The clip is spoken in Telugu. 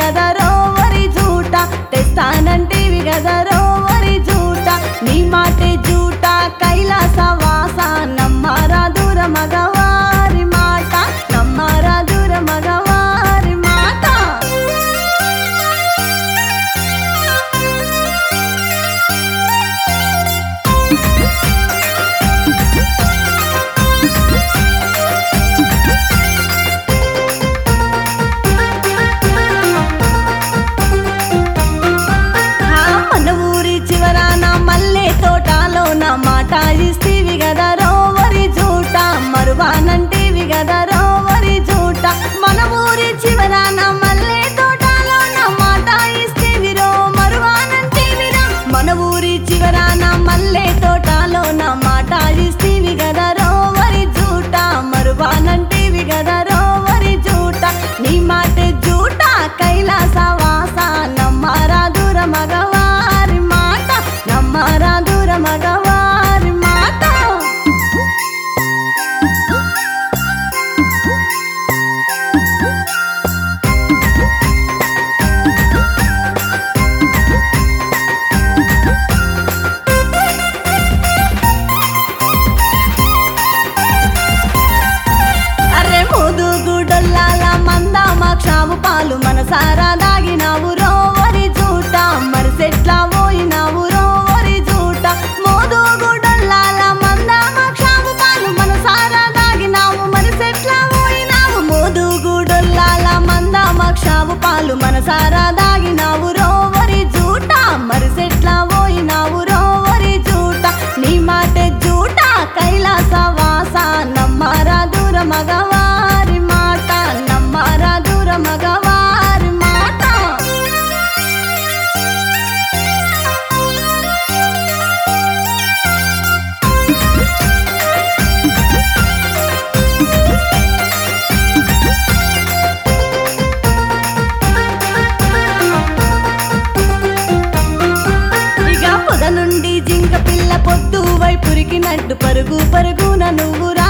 గదరో వరి జూట తెస్తానంటివి గదరో వరి జూట నీ మాటే జూట కైలాస వాస నమ్మరా దూర మగవారి మాట నమ్మరా దూర మగవారి మాట ఆ మన ఊరి చివరాన మల్లె తోటలో నా మాట ఇస్తీవి గదరో వరి జూట మరువానంటివి గదరో వరి జూట మన ఊరి చివరాన మల్లె తోటలో నా మాట ఇస్తీవి రో మరువానంటివిరా మన ఊరి చివరాన మల్లె తోటలో నా మాట ఇస్తీవి గదరో వరి జూట మరువానంటివి గదరో వరి జూట నీ మాట జూట కైలాస వాస నమ్మరా దూర మగవారి మాట నమ్మరా దూర మగవారి మాట అరే ముదుగుడొల్లాల మందామ క్షాము పాలు మనసారా దాగినావు రోవరి జూట మరిసెట్ల పోయినావు రోవరి జూట మోదుగుడొల్లాల మందామ క్షాము పాలు మనసారా దాగినావు మరిసెట్ల పోయినావు మోదుగుడొల్లాల మందామ క్షాము పాలు మనసారా దాగినావు రోవరి జూట మరిసెట్ల పోయినావు రోవరి జూట నీ మాట జూట కైలాస వాస నమ్మరా దూర మగవారి మాట నమ్మరా దూర మగవారి మాట ఇక పొద నుండి జింక పిల్ల పొద్దు వైపురికినట్టు పరుగు పరుగున నువ్వు